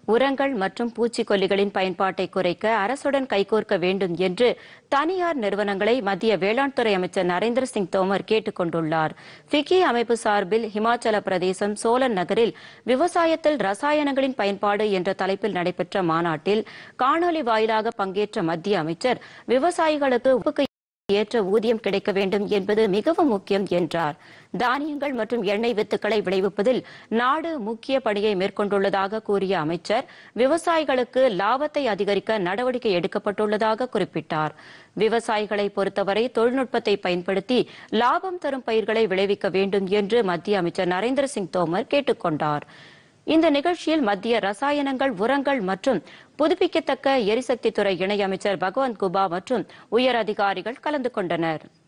உரங்கள் மற்றும் பூச்சிக்கொல்லிகளின் பயன்பாட்டை குறைக்க அரசுடன் கைகோர்க்க வேண்டும் என்று தனியார் நிறுவனங்களை மத்திய வேளாண் துறை அமைச்சர் நரேந்திர சிங் தோமர் கேட்டுக் கொண்டுள்ளார் ஃபிக்கி அமைப்பு சார்பில் ஹிமாச்சல பிரதேசம் சோலன் நகரில் விவசாயத்தில் ரசாயனங்களின் பயன்பாடு என்ற தலைப்பில் நடைபெற்ற மாநாட்டில் காணொலி வாயிலாக பங்கேற்ற மத்திய அமைச்சர் விவசாயிகளுக்கு உப்புக்கு ஏற்ற ஊதியம் கிடைக்க வேண்டும் என்பது மிகவும் முக்கியம் என்றார் தானியங்கள் மற்றும் எண்ணெய் வித்துக்களை விளைவிப்பதில் நாடு முக்கிய பணியை மேற்கொண்டுள்ளதாக கூறிய அமைச்சர் விவசாயிகளுக்கு லாபத்தை அதிகரிக்க நடவடிக்கை எடுக்கப்பட்டுள்ளதாக குறிப்பிட்டார் விவசாயிகளை பொறுத்தவரை தொழில்நுட்பத்தை பயன்படுத்தி லாபம் தரும் பயிர்களை விளைவிக்க வேண்டும் என்று மத்திய அமைச்சர் நரேந்திர சிங் தோமர் கேட்டுக் கொண்டார் இந்த நிகழ்ச்சியில் மத்திய ரசாயனங்கள் உரங்கள் மற்றும் புதுப்பிக்கத்தக்க எரிசக்தி துறை இணையமைச்சர் பகவந்த் குபா மற்றும் உயர் அதிகாரிகள் கலந்து கொண்டனர்